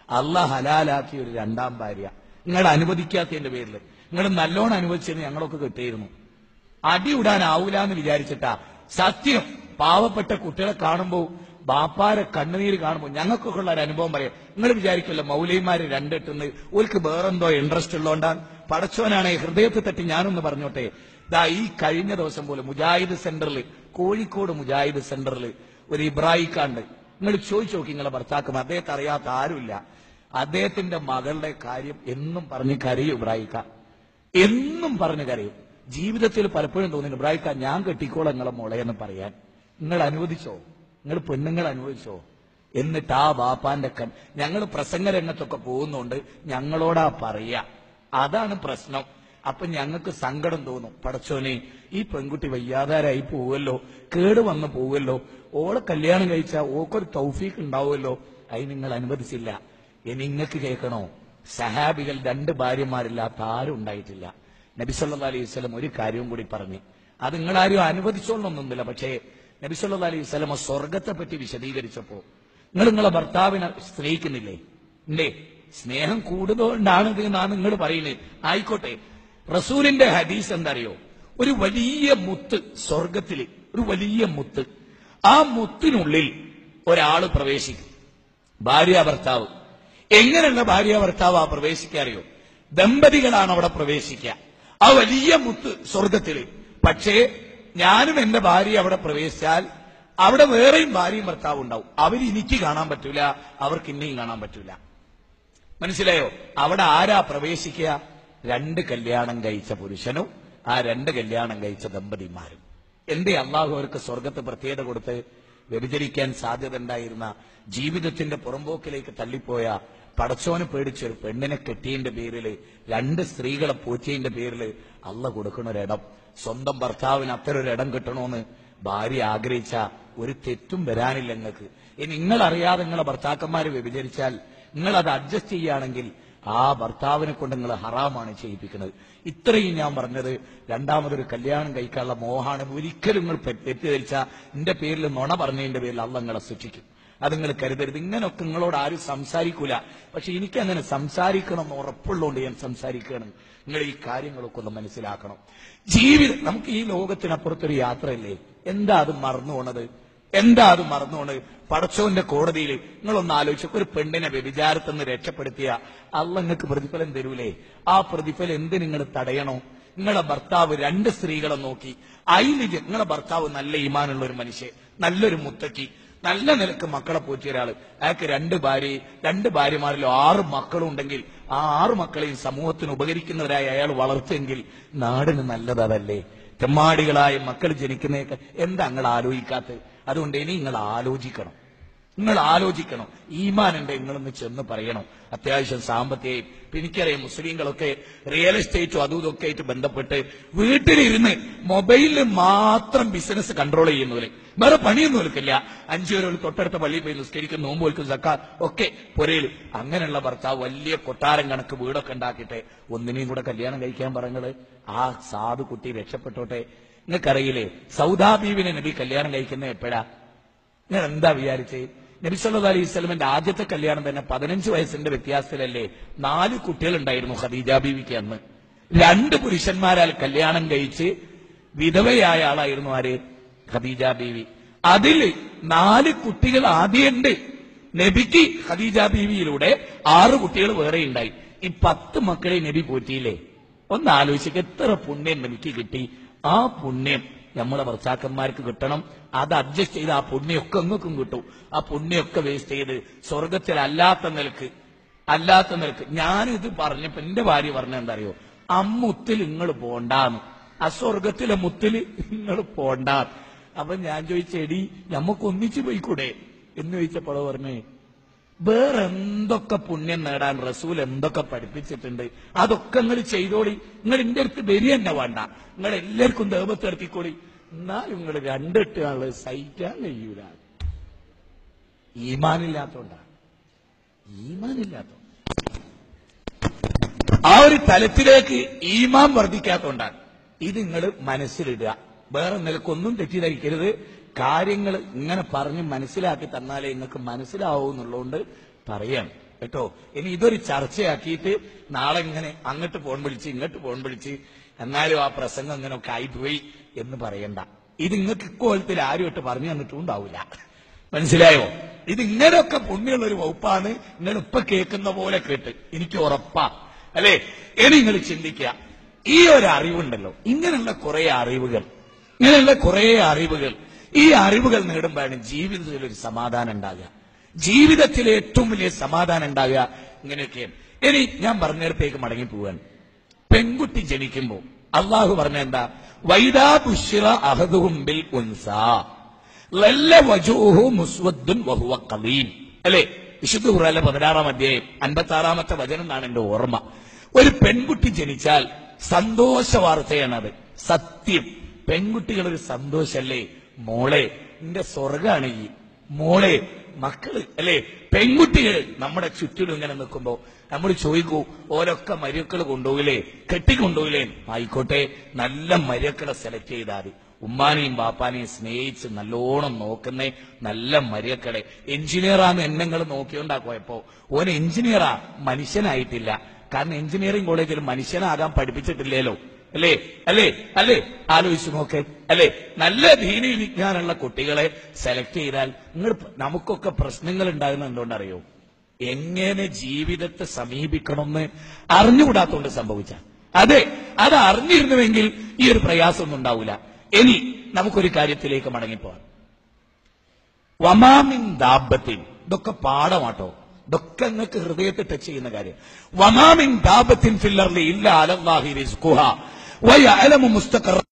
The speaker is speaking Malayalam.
അല്ല ഹലാലാക്കിയ ഒരു രണ്ടാം ഭാര്യ നിങ്ങൾ അനുവദിക്കാത്തതിന്റെ പേരിൽ നിങ്ങൾ നല്ലോണം അനുവദിച്ചതിന് ഞങ്ങളൊക്കെ കിട്ടിയിരുന്നു അടി വിടാനാവൂല എന്ന് വിചാരിച്ചിട്ടാ സത്യം പാവപ്പെട്ട കുട്ടികളെ കാണുമ്പോ ബാപ്പാരെ കണ്ണുനീര് കാണുമ്പോൾ ഞങ്ങൾക്കൊക്കെ ഉള്ള ഒരു അനുഭവം പറയാം നിങ്ങൾ വിചാരിക്കല്ലോ മൗലൈമാര് രണ്ടെട്ടുന്ന് ഓൽക്ക് വേറെന്തോ ഇൻട്രസ്റ്റ് ഉള്ളതുകൊണ്ടാണ് പടച്ചോനാണ് ഹൃദയത്തെ തട്ടി ഞാനൊന്ന് പറഞ്ഞോട്ടെ ദാ ഈ കഴിഞ്ഞ ദിവസം പോലെ മുജാഹിദ് സെന്ററിൽ കോഴിക്കോട് മുജാഹിദ് സെന്ററിൽ ഒരു ഇബ്രാഹിക്കാണ്ട് നിങ്ങൾ ചോദിച്ചു നോക്കി നിങ്ങളെ ഭർത്താക്കും അദ്ദേഹത്തെ അറിയാത്ത ആരുമില്ല അദ്ദേഹത്തിന്റെ മകളുടെ കാര്യം എന്നും പറഞ്ഞ് കരയും ഇബ്രാഹിക്ക എന്നും പറഞ്ഞു കരയും ജീവിതത്തിൽ പലപ്പോഴും തോന്നുന്നു ഇബ്രാഹിക്ക ഞാൻ കെട്ടിക്കോളാം നിങ്ങളെ മോളെ എന്ന് പറയാൻ നിങ്ങൾ അനുവദിച്ചോ നിങ്ങൾ പെണ്ണുങ്ങൾ അനുവദിച്ചോ എന്നിട്ട് ആ ബാപ്പാന്റെ കൺ ഞങ്ങൾ പ്രസംഗ രംഗത്തൊക്കെ പോകുന്നുണ്ട് ഞങ്ങളോടാ പറയാ അതാണ് പ്രശ്നം അപ്പൊ ഞങ്ങൾക്ക് സങ്കടം തോന്നും പടച്ചോനെ ഈ പെൺകുട്ടി വയ്യാതാരായി പോവല്ലോ കേട് വന്ന് പോവല്ലോ ഓളെ കല്യാണം കഴിച്ചാൽ ഓക്കൊരു തൗഫീക്ക് ഉണ്ടാവുമല്ലോ അതിന് നിങ്ങൾ അനുവദിച്ചില്ല ഇനി നിങ്ങൾക്ക് കേൾക്കണോ സഹാബികൾ രണ്ട് ഭാര്യമാരില്ലാത്ത ആരും ഉണ്ടായിട്ടില്ല നബിസല്ലാ അലൈഹി സ്വലം ഒരു കാര്യവും കൂടി പറഞ്ഞു അത് നിങ്ങളാരും അനുവദിച്ചോളണമെന്നില്ല പക്ഷേ നബിസല്ലാ അലൈഹി സ്വലമ സ്വർഗത്തെ പറ്റി വിശദീകരിച്ചപ്പോ നിങ്ങൾ നിങ്ങളെ ഭർത്താവിനെ സ്നേഹിക്കുന്നില്ലേ ഇല്ലേ സ്നേഹം കൂടുതലുകൊണ്ടാണ് ഇത് എന്നാണ് നിങ്ങൾ പറയുന്നത് ആയിക്കോട്ടെ റസൂലിന്റെ ഹദീസ് എന്തറിയോ ഒരു വലിയ മുത്ത് സ്വർഗത്തില് ഒരു വലിയ മുത്ത് ആ മുത്തിനുള്ളിൽ ഒരാള് പ്രവേശിക്കും ഭാര്യ ഭർത്താവ് എങ്ങനെയുള്ള ഭാര്യ ഭർത്താവ് ആ പ്രവേശിക്കാറിയോ ദമ്പതികളാണ് അവിടെ പ്രവേശിക്കുക ആ വലിയ മുത്ത് സ്വർഗത്തില് പക്ഷേ ഞാനും എന്റെ ഭാര്യ അവിടെ പ്രവേശിച്ചാൽ അവിടെ വേറെയും ഭാര്യയും ഭർത്താവും ഉണ്ടാവും അവർ എനിക്ക് കാണാൻ പറ്റൂല അവർക്ക് ഇന്നെയും കാണാൻ പറ്റൂല മനസ്സിലായോ അവിടെ ആരാ പ്രവേശിക്കുക രണ്ട് കല്യാണം കഴിച്ച പുരുഷനും ആ രണ്ട് കല്യാണം കഴിച്ച ദമ്പതിമാരും എന്തേ അള്ളാഹു അവർക്ക് സ്വർഗത്ത് പ്രത്യേകത കൊടുത്ത് വ്യഭിചരിക്കാൻ സാധ്യത ഉണ്ടായിരുന്ന ജീവിതത്തിന്റെ പുറമ്പോക്കിലേക്ക് തള്ളിപ്പോയ പടച്ചോന് പേടിച്ച ഒരു പെണ്ണിനെ കെട്ടിയതിന്റെ പേരില് രണ്ട് സ്ത്രീകളെ പോറ്റിയതിന്റെ പേരില് അള്ള കൊടുക്കണ ഒരിടം സ്വന്തം ഭർത്താവിന് അത്തരം ഒരു ഇടം കിട്ടണമെന്ന് ഭാര്യ ആഗ്രഹിച്ച ഒരു തെറ്റും വരാനില്ല നിങ്ങൾക്ക് ഇനി നിങ്ങൾ അറിയാതെ നിങ്ങളെ ഭർത്താക്കന്മാര് വ്യഭിചരിച്ചാൽ നിങ്ങൾ അത് അഡ്ജസ്റ്റ് ചെയ്യുകയാണെങ്കിൽ ആ ഭർത്താവിനെ കൊണ്ട് നിങ്ങൾ ഹറാമാണ് ചെയ്യിപ്പിക്കുന്നത് ഇത്രയും ഞാൻ പറഞ്ഞത് രണ്ടാമതൊരു കല്യാണം കഴിക്കാനുള്ള മോഹാണ് ഒരിക്കലും നിങ്ങൾ പെ- തെറ്റിദ്ധരിച്ച എന്റെ പേരിൽ നുണ പറഞ്ഞതിന്റെ പേരിൽ അള്ള നിങ്ങളെ സൃഷ്ടിക്കും അത് നിങ്ങൾ കരുതരുത് ഇങ്ങനൊക്കെ നിങ്ങളോട് ആരും സംസാരിക്കൂല പക്ഷെ എനിക്ക് അങ്ങനെ സംസാരിക്കണം എന്ന് ഉറപ്പുള്ളതുകൊണ്ട് ഞാൻ സംസാരിക്കണം നിങ്ങൾ ഈ കാര്യങ്ങളൊക്കെ ഒന്ന് മനസ്സിലാക്കണം ജീവിതം നമുക്ക് ഈ ലോകത്തിനപ്പുറത്തൊരു യാത്രയല്ലേ എന്താ അത് മറന്നു പോണത് എന്താ അത് മറന്നുകൊണ്ട് പടച്ചോന്റെ കോടതിയിൽ നിങ്ങളൊന്ന് ആലോചിച്ചു ഒരു പെണ്ണിനെ വ്യഭിചാരത്തിൽ നിന്ന് രക്ഷപ്പെടുത്തിയ അള്ള നിങ്ങൾക്ക് പ്രതിഫലം തരൂലേ ആ പ്രതിഫലം എന്ത് നിങ്ങൾ തടയണോ നിങ്ങളെ ഭർത്താവ് രണ്ട് സ്ത്രീകളെ നോക്കി അതിൽ നിങ്ങളെ ഭർത്താവ് നല്ല ഈമാനുള്ള ഒരു മനുഷ്യൻ നല്ലൊരു മുത്തക്കി നല്ല നിലക്ക് മക്കളെ പോറ്റിയ ഒരാള് അയാൾക്ക് രണ്ട് ഭാര്യ രണ്ട് ഭാര്യമാരിലും ആറ് മക്കളും ഉണ്ടെങ്കിൽ ആ ആറ് മക്കളെയും സമൂഹത്തിന് ഉപകരിക്കുന്നവരായി അയാൾ വളർത്തിയെങ്കിൽ നാടിന് നല്ലതല്ലേ തെമ്മാടികളായ മക്കൾ ജനിക്കുന്നതൊക്കെ എന്താ നിങ്ങൾ ആലോചിക്കാത്തത് അതുകൊണ്ട് ഇനി നിങ്ങൾ ആലോചിക്കണം നിങ്ങൾ ആലോചിക്കണം ഈമാനുണ്ട് നിങ്ങളൊന്ന് ചെന്ന് പറയണം അത്യാവശ്യം സാമ്പത്തികം ഇപ്പൊ എനിക്കറിയാം മുസ്ലിങ്ങളൊക്കെ റിയൽ എസ്റ്റേറ്റും അതും ഇതൊക്കെ ആയിട്ട് ബന്ധപ്പെട്ട് വീട്ടിലിരുന്ന് മൊബൈലിൽ മാത്രം ബിസിനസ് കൺട്രോൾ ചെയ്യുന്നവര് വേറെ പണിയൊന്നും എടുക്കില്ല അഞ്ചു പേരോട് തൊട്ടടുത്ത പള്ളിയിൽ പോയി നിസ്കരിക്കും നോമ്പ് വെക്കും സക്കാർ ഒക്കെ പുരയിൽ അങ്ങനെയുള്ള ഭർത്താവ് വലിയ കൊട്ടാരം കണക്ക് വീടൊക്കെ ഉണ്ടാക്കിയിട്ട് ഒന്നിനെയും കൂടെ കല്യാണം കഴിക്കാൻ പറഞ്ഞത് ആ സാധു കുട്ടി രക്ഷപ്പെട്ടോട്ടെ നിങ്ങൾക്കറിയില്ലേ സൗദാബീവിനെ നബി കല്യാണം കഴിക്കുന്നത് എപ്പോഴാ ഞാൻ എന്താ വിചാരിച്ചേ നബി സല്ലല്ലാഹു അലൈഹി വസല്ലമന്റെ ആദ്യത്തെ കല്യാണം തന്നെ പതിനഞ്ച് വയസ്സിന്റെ വ്യത്യാസത്തിലല്ലേ നാല് കുട്ടികളുണ്ടായിരുന്നു ഖദീജ ബീവിക്ക് അന്ന് രണ്ട് പുരുഷന്മാരാൽ കല്യാണം കഴിച്ച് വിധവയായ ആളായിരുന്നു ആര് ഖദീജ ബീവി അതിൽ നാല് കുട്ടികൾ ആദ്യമുണ്ട് നബിക്ക് ഖദീജ ബീവിയിലൂടെ ആറ് കുട്ടികൾ വേറെ ഉണ്ടായി ഈ പത്ത് മക്കളെ നബി പോറ്റിയില്ലേ ഒന്ന് ആലോചിക്കുക എത്ര പുണ്യം നബിക്ക് കിട്ടി ആ പുണ്യം നമ്മളെ ഭർത്താക്കന്മാർക്ക് കിട്ടണം അത് അഡ്ജസ്റ്റ് ചെയ്ത് ആ പുണ്യമൊക്കെ അങ്ങക്കും കിട്ടും ആ പുണ്യമൊക്കെ വേസ്റ്റ് ചെയ്ത് സ്വർഗത്തിൽ അല്ലാത്ത നിലക്ക് അല്ലാത്ത നിലക്ക് ഞാനിത് പറഞ്ഞപ്പോ എന്റെ ഭാര്യ പറഞ്ഞ എന്താ അറിയോ അമ്മുത്തിൽ നിങ്ങൾ പോണ്ടാന്ന് ആ സ്വർഗത്തിലെ മുത്തിൽ നിങ്ങൾ പോണ്ട അപ്പൊ ഞാൻ ചോദിച്ചെടി നമുക്ക് ഒന്നിച്ചു പോയിക്കൂടെ എന്ന് ചോദിച്ചപ്പോൾ പറഞ്ഞേ വേറെ എന്തൊക്കെ പുണ്യം നേടാൻ റസൂൽ എന്തൊക്കെ പഠിപ്പിച്ചിട്ടുണ്ട് അതൊക്കെ നിങ്ങൾ ചെയ്തോളി നിങ്ങൾ എന്റെ അടുത്ത് വരി തന്നെ വേണ്ട നിങ്ങൾ എല്ലാവർക്കും ദേവത്തെടുത്തിക്കോളി എന്നാലും നിങ്ങൾ രണ്ടിട്ട് ആള് സഹിക്കാൻ കഴിയൂല ഈമാനില്ലാത്തോണ്ടാ ഈമാനില്ലാത്തോണ്ട് ആ ഒരു തലത്തിലേക്ക് ഈമാൻ വർദ്ധിക്കാത്തോണ്ടാണ് ഇത് നിങ്ങൾ മനസ്സിലിടുക വേറെ നിലക്കൊന്നും തെറ്റിദ്ധരിക്കരുത് കാര്യങ്ങൾ ഇങ്ങനെ പറഞ്ഞ് മനസ്സിലാക്കി തന്നാലേ നിങ്ങൾക്ക് മനസ്സിലാവൂ എന്നുള്ളതുകൊണ്ട് പറയാണ് കേട്ടോ ഇനി ഇതൊരു ചർച്ചയാക്കിയിട്ട് നാളെ ഇങ്ങനെ അങ്ങോട്ട് ഫോൺ വിളിച്ച് ഇങ്ങോട്ട് ഫോൺ വിളിച്ച് എന്നാലും ആ പ്രസംഗം ഇങ്ങനെയൊക്കെ ആയിപ്പോയി എന്ന് പറയണ്ട ഇത് നിങ്ങൾക്ക് ഇക്കോലത്തിൽ ആരും ഇട്ട് പറഞ്ഞു തന്നിട്ടും ഉണ്ടാവില്ല മനസ്സിലായോ ഇത് ഇങ്ങനെയൊക്കെ പുണ്യമുള്ള ഒരു വകുപ്പാണ് നിങ്ങൾ ഇപ്പൊ കേൾക്കുന്ന പോലെ കേട്ട് എനിക്ക് ഉറപ്പാ അല്ലേ ഇനി നിങ്ങൾ ചിന്തിക്കുക ഈ ഒരു അറിവുണ്ടല്ലോ ഇങ്ങനെയുള്ള കുറെ അറിവുകൾ ഇങ്ങനെയുള്ള കുറെ അറിവുകൾ ഈ അറിവുകൾ നേടുമ്പോഴാണ് ജീവിതത്തിൽ ഒരു സമാധാനം ഉണ്ടാകുക ജീവിതത്തിലെ ഏറ്റവും വലിയ സമാധാനം ഉണ്ടാകുക ഇങ്ങനെയൊക്കെയാണ് ഇനി ഞാൻ പറഞ്ഞിടത്തേക്ക് മടങ്ങി പോവാൻ പെൺകുട്ടി ജനിക്കുമ്പോൾ അള്ളാഹു പറഞ്ഞ എന്താ വൈദാ ബുഷിറ അഹദുഹും ബിൽ ഉൻസാ ലല്ല വജൂഹു മുസ്വദ്ദുൻ വഹുവ ഖലീം അല്ലേ വിശുദ്ധ ഖുർആനിലെ പതിനാറാം അധ്യായം അൻപത്തി ആറാമത്തെ വചനം എന്നാണ് എന്റെ ഓർമ്മ ഒരു പെൺകുട്ടി ജനിച്ചാൽ സന്തോഷ വാർത്തയാണത് സത്യം പെൺകുട്ടികൾ ഒരു സന്തോഷല്ലേ മോളെ നിന്റെ സ്വർഗാണ് ഈ മോളെ മക്കള് അല്ലേ പെൺകുട്ടികൾ നമ്മുടെ ചുറ്റിലും ഇങ്ങനെ നിൽക്കുമ്പോ നമ്മൾ ചോദിക്കൂ ഓരൊക്കെ മരുക്കൾ കൊണ്ടുപോയില്ലേ കെട്ടിക്കൊണ്ടുപോയില്ലേ ആയിക്കോട്ടെ നല്ല മരുക്കളെ സെലക്ട് ചെയ്താൽ മതി ഉമ്മാനെയും ബാപ്പാനെയും സ്നേഹിച്ച് നല്ലോണം നോക്കുന്ന നല്ല മരിയക്കളെ എഞ്ചിനീയറാന്ന് എന്നെങ്ങൾ നോക്കിയോണ്ടാ കുഴപ്പോ ഓൻ എഞ്ചിനീയറാ മനുഷ്യനായിട്ടില്ല കാരണം എഞ്ചിനീയറിംഗ് കോളേജിൽ മനുഷ്യനാകാൻ പഠിപ്പിച്ചിട്ടില്ലല്ലോ അല്ലേ അല്ലേ അല്ലേ ആലോചിച്ച് നോക്ക് അല്ലേ നല്ല ദീനി വിജ്ഞാനമുള്ള കുട്ടികളെ സെലക്ട് ചെയ്താൽ നിങ്ങൾ നമുക്കൊക്കെ പ്രശ്നങ്ങൾ ഉണ്ടാകുന്ന എന്തുകൊണ്ടറിയോ എങ്ങനെ ജീവിതത്തെ സമീപിക്കണമെന്ന് അറിഞ്ഞുകൂടാത്തോണ്ട് സംഭവിച്ച അതെ അത് അറിഞ്ഞിരുന്നുവെങ്കിൽ ഈ ഒരു പ്രയാസമൊന്നും ഉണ്ടാവില്ല ഇനി നമുക്കൊരു കാര്യത്തിലേക്ക് മടങ്ങിപ്പോവാം വമാമിൻ ദാബത്തിൻ ഇതൊക്കെ പാഠമാട്ടോ ഇതൊക്കെ നിങ്ങൾക്ക് ഹൃദയത്തെ ടച്ച് ചെയ്യുന്ന കാര്യം വമാമിൻ ദാബത്തിൻ ഫില്ലർലി ഇല്ല അലല്ലാഹി റിസ്ഖുഹ വയഅലമു മുസ്തഖറ